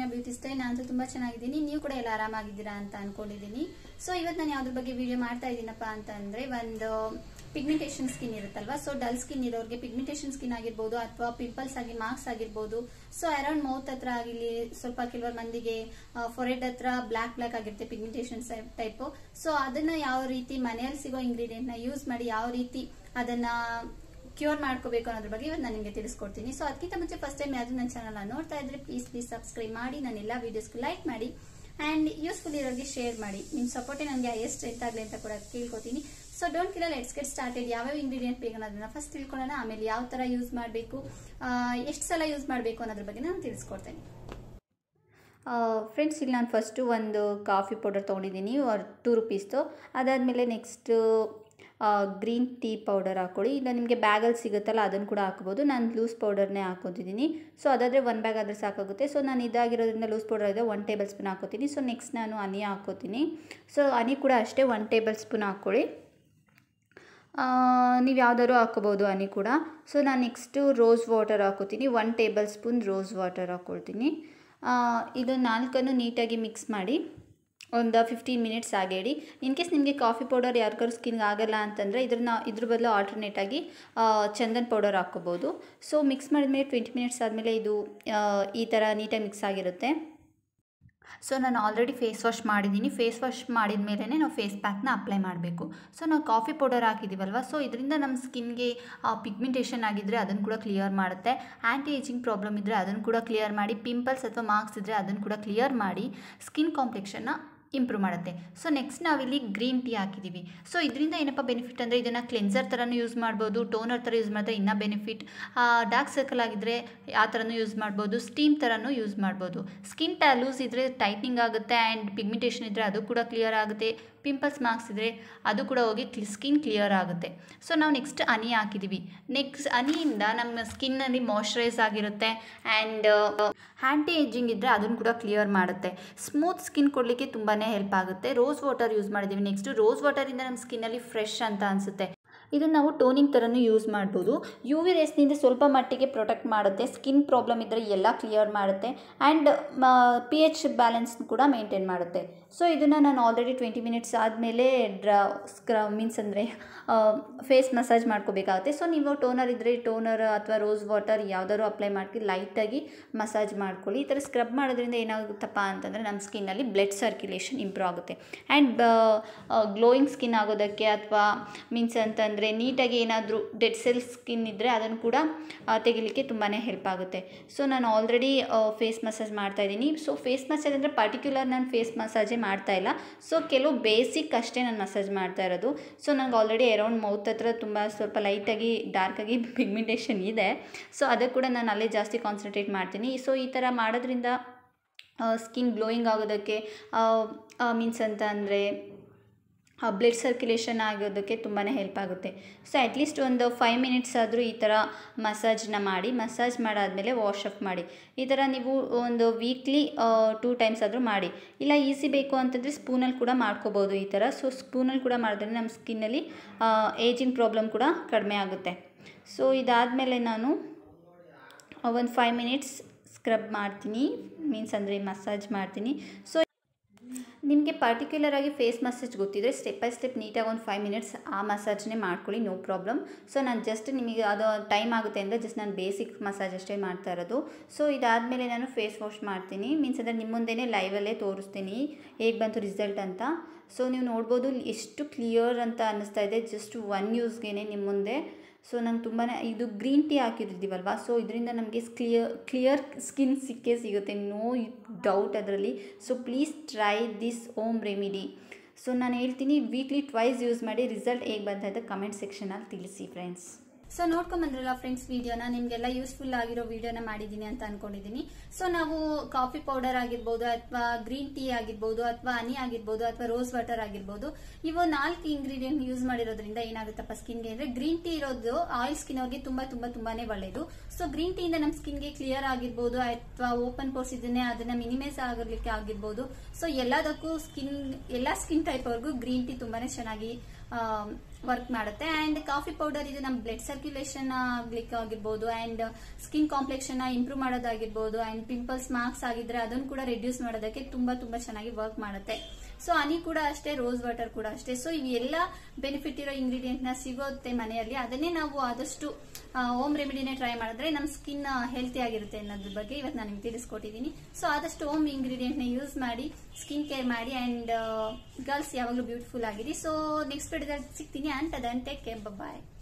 beauty style ನಾನು ತುಂಬಾ ಚೆನ್ನಾಗಿದ್ದೀನಿ ನೀವು ಕೂಡ ಎಲ್ಲ ಆರಾಮಾಗಿದ್ದೀರಾ ಅಂತ ಅನ್ಕೊಂಡಿದ್ದೀನಿ ಸೊ ಇವತ್ತು ನಾನು ಯಾವ್ದ್ರ ಬಗ್ಗೆ ವಿಡಿಯೋ ಮಾಡ್ತಾ ಇದ್ದೀನಪ್ಪ ಅಂತ ಅಂದ್ರೆ ಒಂದು ಪಿಗ್ಮೆಂಟೇಷನ್ ಸ್ಕಿನ್ ಇರುತ್ತಲ್ವಾ ಸೊ ಡಲ್ ಸ್ಕಿನ್ ಇರೋರಿಗೆ ಪಿಗ್ಮೆಂಟೇಷನ್ ಸ್ಕಿನ್ ಆಗಿರ್ಬೋದು ಅಥವಾ ಪಿಂಪಲ್ಸ್ ಆಗಿ ಮಾರ್ಕ್ಸ್ ಆಗಿರ್ಬೋದು ಸೊ ಅರೌಂಡ್ ಮೌತ್ ಹತ್ರ ಆಗಿರ್ಲಿ ಸ್ವಲ್ಪ ಕೆಲವರು ಮಂದಿಗೆ ಫೊರೆಡ್ ಹತ್ರ ಬ್ಲಾಕ್ ಬ್ಲಾಕ್ ಆಗಿರುತ್ತೆ ಪಿಗ್ಮೆಂಟೇಷನ್ ಟೈಪ್ ಸೊ ಅದನ್ನ ಯಾವ ರೀತಿ ಮನೆಯಲ್ಲಿ ಸಿಗೋ ಇಂಗ್ರೀಡಿಯೆಂಟ್ ನ ಯೂಸ್ ಮಾಡಿ ಯಾವ ರೀತಿ ಅದನ್ನ ಕ್ಯೂರ್ ಮಾಡ್ಕೋಬೇಕು ಅನ್ನೋದ್ರ ಬಗ್ಗೆ ಇವತ್ತು ನಾನು ನಿಮಗೆ ತಿಳಿಸ್ಕೊಡ್ತೀನಿ ಸೊ ಅದಕ್ಕಿಂತ ಮುಂಚೆ ಫಸ್ಟ್ ಟೈಮ್ ಯಾವ್ದು ನನ್ನ ಚಾನಲ್ ನೋಡ್ತಾ ಇದ್ರೆ ಪ್ಲೀಸ್ ಪ್ಲೀಸ್ ಸಬ್ಸ್ಕ್ರೈಬ್ ಮಾಡಿ ನನ್ನ ಎಲ್ಲ ವಿಡಿಯೋಸ್ಗೆ ಲೈಕ್ ಮಾಡಿ ಅಂಡ್ ಯೂಸ್ಫುಲ್ ಇರೋರಿಗೆ ಶೇರ್ ಮಾಡಿ ನಿಮ್ಮ ಸಪೋರ್ಟೇ ನನಗೆ ಹೈಯೆಸ್ಟ್ ಸ್ಟ್ರೆಂತ್ ಆಗಲಿ ಅಂತ ಕೂಡ ಕೇಳ್ಕೊತೀನಿ ಸೊ ಡೋಂಟ್ ಕಿಲ್ಲ ಲೆಟ್ಸ್ ಗೆಟ್ ಸ್ಟಾರ್ಟೆಡ್ ಯಾವ್ಯಾವ ಇಂಗ್ರೀಡಿಯೆಂಟ್ ಬೇಕು ಅನ್ನೋದನ್ನ ಫಸ್ಟ್ ತಿಳ್ಕೊಳ್ಳೋಣ ಆಮೇಲೆ ಯಾವ ತರ ಯೂಸ್ ಮಾಡಬೇಕು ಎಷ್ಟು ಸಲ ಯೂಸ್ ಮಾಡಬೇಕು ಅನ್ನೋದ್ರ ಬಗ್ಗೆ ನಾನು ತಿಳಿಸ್ಕೊಡ್ತೇನೆ ಫ್ರೆಂಡ್ಸ್ ಇಲ್ಲಿ ನಾನು ಫಸ್ಟು ಒಂದು ಕಾಫಿ ಪೌಡರ್ ತೊಗೊಂಡಿದ್ದೀನಿ ಟೂ ರುಪೀಸ್ದು ಅದಾದಮೇಲೆ ನೆಕ್ಸ್ಟು ಗ್ರೀನ್ ಟೀ ಪೌಡರ್ ಹಾಕ್ಕೊಳ್ಳಿ ಇಲ್ಲ ನಿಮಗೆ ಬ್ಯಾಗಲ್ಲಿ ಸಿಗುತ್ತಲ್ಲ ಅದನ್ನು ಕೂಡ ಹಾಕ್ಬೋದು ನಾನು ಲೂಸ್ ಪೌಡರ್ನೇ ಹಾಕೋತಿದ್ದೀನಿ ಸೊ ಅದಾದರೆ ಒನ್ ಬ್ಯಾಗ್ ಆದರೆ ಸಾಕಾಗುತ್ತೆ ಸೊ ನಾನು ಇದಾಗಿರೋದ್ರಿಂದ ಲೂಸ್ ಪೌಡರ್ ಇದೆ ಒನ್ ಟೇಬಲ್ ಸ್ಪೂನ್ ಹಾಕೋತೀನಿ ಸೊ ನೆಕ್ಸ್ಟ್ ನಾನು ಹನಿ ಹಾಕೋತೀನಿ ಸೊ ಹನಿ ಕೂಡ ಅಷ್ಟೇ ಒನ್ ಟೇಬಲ್ ಸ್ಪೂನ್ ಹಾಕ್ಕೊಳ್ಳಿ ನೀವು ಯಾವ್ದಾದ್ರು ಹಾಕೋಬೋದು ಹನಿ ಕೂಡ ಸೊ ನಾನು ನೆಕ್ಸ್ಟು ರೋಸ್ ವಾಟರ್ ಹಾಕೋತೀನಿ one tablespoon rose water ಹಾಕ್ಕೊಳ್ತೀನಿ ಇದು ನಾಲ್ಕನ್ನು ನೀಟಾಗಿ ಮಿಕ್ಸ್ ಮಾಡಿ ಒಂದು ಫಿಫ್ಟೀನ್ ಮಿನಿಟ್ಸ್ ಆಗೇಡಿ ಇನ್ ಕೇಸ್ ನಿಮಗೆ ಕಾಫಿ ಪೌಡರ್ ಯಾರಿಗಾರು ಸ್ಕಿನ್ಗೆ ಆಗಲ್ಲ ಅಂತಂದರೆ ಇದ್ರನ್ನ ಇದ್ರ ಬದಲು ಆಲ್ಟರ್ನೇಟಾಗಿ ಚಂದನ್ ಪೌಡರ್ ಹಾಕ್ಕೋಬೋದು ಸೊ ಮಿಕ್ಸ್ ಮಾಡಿದ್ಮೇಲೆ ಟ್ವೆಂಟಿ ಮಿನಿಟ್ಸ್ ಆದಮೇಲೆ ಇದು ಈ ಥರ ನೀಟಾಗಿ ಮಿಕ್ಸ್ ಆಗಿರುತ್ತೆ ಸೊ ನಾನು ಆಲ್ರೆಡಿ ಫೇಸ್ ವಾಶ್ ಮಾಡಿದ್ದೀನಿ ಫೇಸ್ ವಾಶ್ ಮಾಡಿದ ಮೇಲೇ ನಾವು ಫೇಸ್ ಪ್ಯಾಕ್ನ ಅಪ್ಲೈ ಮಾಡಬೇಕು ಸೊ ನಾವು ಕಾಫಿ ಪೌಡರ್ ಹಾಕಿದ್ದೀವಲ್ವ ಸೊ ಇದರಿಂದ ನಮ್ಮ ಸ್ಕಿನ್ಗೆ ಪಿಗ್ಮೆಂಟೇಷನ್ ಆಗಿದ್ದರೆ ಅದನ್ನು ಕೂಡ ಕ್ಲಿಯರ್ ಮಾಡುತ್ತೆ ಆ್ಯಂಟಿ ಏಜಿಂಗ್ ಪ್ರಾಬ್ಲಮ್ ಇದ್ದರೆ ಅದನ್ನು ಕೂಡ ಕ್ಲಿಯರ್ ಮಾಡಿ ಪಿಂಪಲ್ಸ್ ಅಥವಾ ಮಾರ್ಕ್ಸ್ ಇದ್ದರೆ ಅದನ್ನು ಕೂಡ ಕ್ಲಿಯರ್ ಮಾಡಿ ಸ್ಕಿನ್ ಕಾಂಪ್ಲೆಕ್ಷನ್ನ ಇಂಪ್ರೂವ್ ಮಾಡುತ್ತೆ ಸೊ ನೆಕ್ಸ್ಟ್ ನಾವಿಲ್ಲಿ ಗ್ರೀನ್ ಟೀ ಹಾಕಿದ್ದೀವಿ ಸೊ ಇದರಿಂದ ಏನಪ್ಪ ಬೆನಿಫಿಟ್ ಅಂದರೆ ಇದನ್ನು ಕ್ಲೆನ್ಸರ್ ಥರನೂ ಯೂಸ್ ಮಾಡ್ಬೋದು ಟೋನರ್ ಥರ ಯೂಸ್ ಮಾಡಿದ್ರೆ ಇನ್ನೂ ಬೆನಿಫಿಟ್ ಡಾರ್ಕ್ ಸರ್ಕಲ್ ಆಗಿದ್ದರೆ ಆ ಥರನೂ ಯೂಸ್ ಮಾಡ್ಬೋದು ಸ್ಟೀಮ್ ಥರನೂ ಯೂಸ್ ಮಾಡ್ಬೋದು ಸ್ಕಿನ್ ಲೂಸ್ ಇದ್ದರೆ ಟೈಟ್ನಿಂಗ್ ಆಗುತ್ತೆ ಆ್ಯಂಡ್ ಪಿಗ್ಮೆಂಟೇಷನ್ ಇದ್ದರೆ ಅದು ಕೂಡ ಕ್ಲಿಯರ್ ಆಗುತ್ತೆ ಪಿಂಪಲ್ಸ್ ಮಾರ್ಕ್ಸ್ ಇದ್ದರೆ ಅದು ಕೂಡ ಹೋಗಿ ಕ್ಲಿ ಸ್ಕಿನ್ ಕ್ಲಿಯರ್ ಆಗುತ್ತೆ ಸೊ ನಾವು ನೆಕ್ಸ್ಟ್ ಹನಿ ಹಾಕಿದ್ದೀವಿ ನೆಕ್ಸ್ಟ್ ಹನಿಯಿಂದ ನಮ್ಮ ಸ್ಕಿನ್ನಲ್ಲಿ ಮಾಯ್ಶ್ಚರೈಸ್ ಆಗಿರುತ್ತೆ ಆ್ಯಂಡ್ ಆ್ಯಂಟಿ ಏಜಿಂಗ್ ಇದ್ದರೆ ಅದನ್ನು ಕೂಡ ಕ್ಲಿಯರ್ ಮಾಡುತ್ತೆ ಸ್ಮೂತ್ ಸ್ಕಿನ್ ಕೊಡಲಿಕ್ಕೆ ತುಂಬಾ ಹೆಲ್ಪ್ ಆಗುತ್ತೆ ರೋಸ್ ವಾಟರ್ ಯೂಸ್ ಮಾಡಿದ್ದೀವಿ ನೆಕ್ಸ್ಟು ರೋಸ್ ವಾಟರಿಂದ ನಮ್ಮ ಸ್ಕಿನ್ನಲ್ಲಿ ಫ್ರೆಶ್ ಅಂತ ಅನಿಸುತ್ತೆ ಇದನ್ನು ನಾವು ಟೋನಿಂಗ್ ಥರನೂ ಯೂಸ್ ಮಾಡ್ಬೋದು ಯು ವಿ ರೇಸ್ನಿಂದ ಸ್ವಲ್ಪ ಮಟ್ಟಿಗೆ ಪ್ರೊಟೆಕ್ಟ್ ಮಾಡುತ್ತೆ ಸ್ಕಿನ್ ಪ್ರಾಬ್ಲಮ್ ಇದ್ದರೆ ಎಲ್ಲ ಕ್ಲಿಯರ್ ಮಾಡುತ್ತೆ ಆ್ಯಂಡ್ ಪಿ ಎಚ್ ಬ್ಯಾಲೆನ್ಸ್ ಕೂಡ ಮೇಂಟೈನ್ ಮಾಡುತ್ತೆ ಸೊ ಇದನ್ನು ನಾನು ಆಲ್ರೆಡಿ ಟ್ವೆಂಟಿ ಮಿನಿಟ್ಸ್ ಆದಮೇಲೆ ಡ್ರಾ ಸ್ಕ್ರ ಮೀನ್ಸ್ ಅಂದರೆ ಫೇಸ್ ಮಸಾಜ್ ಮಾಡ್ಕೋಬೇಕಾಗುತ್ತೆ ಸೊ ನೀವು ಟೋನರ್ ಇದ್ದರೆ ಟೋನರ್ ಅಥವಾ ರೋಸ್ ವಾಟರ್ ಯಾವುದಾದ್ರು ಅಪ್ಲೈ ಮಾಡ್ಕೊಂಡು ಲೈಟಾಗಿ ಮಸಾಜ್ ಮಾಡ್ಕೊಳ್ಳಿ ಈ ಥರ ಸ್ಕ್ರಬ್ ಮಾಡೋದ್ರಿಂದ ಏನಾಗುತ್ತಪ್ಪ ಅಂತಂದರೆ ನಮ್ಮ ಸ್ಕಿನ್ನಲ್ಲಿ ಬ್ಲಡ್ ಸರ್ಕ್ಯುಲೇಷನ್ ಇಂಪ್ರೂವ್ ಆಗುತ್ತೆ ಆ್ಯಂಡ್ ಗ್ಲೋಯಿಂಗ್ ಸ್ಕಿನ್ ಆಗೋದಕ್ಕೆ ಅಥವಾ ಮೀನ್ಸ್ ಅಂತಂದರೆ ನೀಟಾಗಿ ಏನಾದರೂ ಡೆಡ್ ಸೆಲ್ ಸ್ಕಿನ್ ಇದ್ದರೆ ಅದನ್ನು ಕೂಡ ತೆಗಿಲಿಕ್ಕೆ ತುಂಬಾ ಹೆಲ್ಪ್ ಆಗುತ್ತೆ ಸೊ ನಾನು ಆಲ್ರೆಡಿ ಫೇಸ್ ಮಸಾಜ್ ಮಾಡ್ತಾಯಿದ್ದೀನಿ ಸೊ ಫೇಸ್ ಮಸಾಜ್ ಅಂದರೆ ಪರ್ಟಿಕ್ಯುಲರ್ ನಾನು ಫೇಸ್ ಮಸಾಜೇ ಮಾಡ್ತಾ ಇಲ್ಲ ಸೊ ಕೆಲವು ಬೇಸಿಕ್ ಅಷ್ಟೇ ನಾನು ಮಸಾಜ್ ಮಾಡ್ತಾ ಇರೋದು ಸೊ ನಂಗೆ ಆಲ್ರೆಡಿ ಅರೌಂಡ್ ಮೌತ್ ಹತ್ರ ತುಂಬ ಸ್ವಲ್ಪ ಲೈಟಾಗಿ ಡಾರ್ಕಾಗಿ ಪಿಗ್ಮೆಂಟೇಷನ್ ಇದೆ ಸೊ ಅದಕ್ಕೆ ಕೂಡ ನಾನು ಅಲ್ಲೇ ಜಾಸ್ತಿ ಕಾನ್ಸಂಟ್ರೇಟ್ ಮಾಡ್ತೀನಿ ಸೊ ಈ ಥರ ಮಾಡೋದ್ರಿಂದ ಸ್ಕಿನ್ ಗ್ಲೋಯಿಂಗ್ ಆಗೋದಕ್ಕೆ ಮೀನ್ಸ್ ಅಂತ ಅಂದರೆ ಬ್ಲಡ್ ಸರ್ಕ್ಯುಲೇಷನ್ ಆಗೋದಕ್ಕೆ ತುಂಬಾ ಹೆಲ್ಪ್ ಆಗುತ್ತೆ ಸೊ ಅಟ್ಲೀಸ್ಟ್ ಒಂದು ಫೈವ್ ಮಿನಿಟ್ಸ್ ಆದರೂ ಈ ಥರ ಮಸಾಜ್ನ ಮಾಡಿ ಮಸಾಜ್ ಮಾಡಾದಮೇಲೆ ವಾಶ್ ಅಪ್ ಮಾಡಿ ಈ ಥರ ನೀವು ಒಂದು ವೀಕ್ಲಿ ಟೂ ಟೈಮ್ಸ್ ಆದರೂ ಮಾಡಿ ಇಲ್ಲ ಈಸಿ ಬೇಕು ಅಂತಂದರೆ ಸ್ಪೂನಲ್ಲಿ ಕೂಡ ಮಾಡ್ಕೋಬೋದು ಈ ಥರ ಸೊ ಸ್ಪೂನಲ್ಲಿ ಕೂಡ ಮಾಡಿದ್ರೆ ನಮ್ಮ ಸ್ಕಿನ್ನಲ್ಲಿ ಏಜಿಂಗ್ ಪ್ರಾಬ್ಲಮ್ ಕೂಡ ಕಡಿಮೆ ಆಗುತ್ತೆ ಸೊ ಇದಾದಮೇಲೆ ನಾನು ಒಂದು ಫೈವ್ ಮಿನಿಟ್ಸ್ ಸ್ಕ್ರಬ್ ಮಾಡ್ತೀನಿ ಮೀನ್ಸ್ ಅಂದರೆ ಮಸಾಜ್ ಮಾಡ್ತೀನಿ ಸೊ ನಿಮಗೆ ಪರ್ಟಿಕ್ಯುಲರ್ ಆಗಿ ಫೇಸ್ ಮಸಾಜ್ ಗೊತ್ತಿದ್ರೆ ಸ್ಟೆಪ್ ಬೈ ಸ್ಟೆಪ್ ನೀಟಾಗಿ ಒಂದು ಫೈವ್ ಮಿನಿಟ್ಸ್ ಆ ಮಸಾಜ್ನೇ ಮಾಡ್ಕೊಳ್ಳಿ ನೋ ಪ್ರಾಬ್ಲಮ್ ಸೊ ನಾನು ಜಸ್ಟ್ ನಿಮಗೆ ಅದು ಟೈಮ್ ಆಗುತ್ತೆ ಅಂದರೆ ಜಸ್ಟ್ ನಾನು ಬೇಸಿಕ್ ಮಸಾಜ್ ಅಷ್ಟೇ ಮಾಡ್ತಾ ಇರೋದು ಸೊ ಇದಾದಮೇಲೆ ನಾನು ಫೇಸ್ ವಾಶ್ ಮಾಡ್ತೀನಿ ಮೀನ್ಸ್ ಅಂದರೆ ನಿಮ್ಮ ಮುಂದೆನೇ ಲೈವಲ್ಲೇ ತೋರಿಸ್ತೀನಿ ಹೇಗೆ ಬಂತು ರಿಸಲ್ಟ್ ಅಂತ ಸೊ ನೀವು ನೋಡ್ಬೋದು ಎಷ್ಟು ಕ್ಲಿಯರ್ ಅಂತ ಅನ್ನಿಸ್ತಾ ಇದೆ ಜಸ್ಟ್ ಒನ್ ಯೂಸ್ಗೆ ನಿಮ್ಮ ಮುಂದೆ ಸೊ ನಂಗೆ ತುಂಬಾ ಇದು ಗ್ರೀನ್ ಟೀ ಹಾಕಿರ್ತೀವಲ್ವ ಸೊ ಇದರಿಂದ ನಮಗೆ ಕ್ಲಿಯರ್ ಕ್ಲಿಯರ್ ಸ್ಕಿನ್ ಸಿಕ್ಕೇ ಸಿಗುತ್ತೆ ನೋ ಡೌಟ್ ಅದರಲ್ಲಿ so please try this home remedy so ನಾನು ಹೇಳ್ತೀನಿ ವೀಕ್ಲಿ ಟ್ವೈಸ್ ಯೂಸ್ ಮಾಡಿ ರಿಸಲ್ಟ್ ಹೇಗೆ ಬಂತ ಕಮೆಂಟ್ ಸೆಕ್ಷನಲ್ಲಿ ತಿಳಿಸಿ ಫ್ರೆಂಡ್ಸ್ ಸೊ ನೋಡ್ಕೊಂಬಂದ್ರಲ್ಲ ಫ್ರೆಂಡ್ಸ್ ವಿಡಿಯೋನ ನಿಮ್ಗೆಲ್ಲ ಯೂಸ್ಫುಲ್ ಆಗಿರೋ ವಿಡಿಯೋನ ಮಾಡಿದ್ದೀನಿ ಅಂತ ಅನ್ಕೊಂಡಿದ್ದೀನಿ ಸೊ ನಾವು ಕಾಫಿ ಪೌಡರ್ ಆಗಿರ್ಬೋದು ಅಥವಾ ಗ್ರೀನ್ ಟೀ ಆಗಿರ್ಬೋದು ಅಥವಾ ಹನಿ ಆಗಿರ್ಬೋದು ಅಥವಾ ರೋಸ್ ವಾಟರ್ ಆಗಿರ್ಬೋದು ಇವು ನಾಲ್ಕು ಇಂಗ್ರೀಡಿಯೆಂಟ್ ಯೂಸ್ ಮಾಡಿರೋದ್ರಿಂದ ಏನಾಗುತ್ತಪ್ಪ ಸ್ಕಿನ್ಗೆ ಅಂದ್ರೆ ಗ್ರೀನ್ ಟೀ ಇರೋದು ಆಯಿಲ್ ಸ್ಕಿನ್ ಅವ್ರಿಗೆ ತುಂಬಾ ತುಂಬಾ ತುಂಬಾನೇ ಒಳ್ಳೇದು ಸೊ ಗ್ರೀನ್ ಟೀ ಇಂದ ನಮ್ಮ ಸ್ಕಿನ್ಗೆ ಕ್ಲಿಯರ್ ಆಗಿರ್ಬೋದು ಅಥವಾ ಓಪನ್ ಪೋರ್ಸ್ ಇದನ್ನೇ ಅದನ್ನ ಮಿನಿಮೈಸ್ ಆಗಲಿಕ್ಕೆ ಆಗಿರ್ಬೋದು ಸೊ ಎಲ್ಲದಕ್ಕೂ ಸ್ಕಿನ್ ಎಲ್ಲಾ ಸ್ಕಿನ್ ಟೈಪ್ ಅವ್ರಿಗೂ ಗ್ರೀನ್ ಟೀ ತುಂಬಾನೇ ಚೆನ್ನಾಗಿ ವರ್ಕ್ ಮಾಡುತ್ತೆ ಆ್ಯಂಡ್ ಕಾಫಿ ಪೌಡರ್ ಇದು ನಮ್ಮ ಬ್ಲಡ್ ಸರ್ಕ್ಯುಲೇಷನ್ ಆಗ್ಲಿಕ್ಕೆ ಆಗಿರ್ಬೋದು ಆ್ಯಂಡ್ ಸ್ಕಿನ್ ಕಾಂಪ್ಲೆಕ್ಷನ್ ಇಂಪ್ರೂವ್ ಮಾಡೋದಾಗಿರ್ಬೋದು ಆ್ಯಂಡ್ ಪಿಂಪಲ್ಸ್ ಮಾರ್ಕ್ಸ್ ಆಗಿದ್ರೆ ಅದನ್ನು ಕೂಡ ರಿಡ್ಯೂಸ್ ಮಾಡೋದಕ್ಕೆ ತುಂಬಾ ತುಂಬಾ ಚೆನ್ನಾಗಿ ವರ್ಕ್ ಮಾಡುತ್ತೆ ಸೊ ಹನಿ ಕೂಡ ಅಷ್ಟೇ ರೋಸ್ ವಾಟರ್ ಕೂಡ ಅಷ್ಟೇ ಸೊ ಇವೆಲ್ಲ ಬೆನಿಫಿಟ್ ಇರೋ ಇಂಗ್ರೀಡಿಯೆಂಟ್ ನ ಸಿಗುತ್ತೆ ಮನೆಯಲ್ಲಿ ಅದನ್ನೇ ನಾವು ಆದಷ್ಟು ಹೋಮ್ ರೆಮಿಡಿನೇ ಟ್ರೈ ಮಾಡಿದ್ರೆ ನಮ್ಮ ಸ್ಕಿನ್ ಹೆಲ್ತಿ ಆಗಿರುತ್ತೆ ಅನ್ನೋದ್ರ ಬಗ್ಗೆ ಇವತ್ತು ನಾನು ನಿಮ್ಗೆ ತಿಳಿಸ್ಕೊಟ್ಟಿದ್ದೀನಿ ಸೊ ಆದಷ್ಟು ಹೋಮ್ ಇಂಗ್ರೀಡಿಯೆಂಟ್ ನ ಯೂಸ್ ಮಾಡಿ ಸ್ಕಿನ್ ಕೇರ್ ಮಾಡಿ ಅಂಡ್ ಗರ್ಲ್ಸ್ ಯಾವಾಗಲೂ ಬ್ಯೂಟಿಫುಲ್ ಆಗಿರಿ ಸೊ ನೆಕ್ಸ್ಟ್ ವಿಡಿಯೋದಲ್ಲಿ ಸಿಗ್ತೀನಿ ಅಂತ ದನ್ ಟೇಕ್ ಕೇರ್ ಬಾಯ್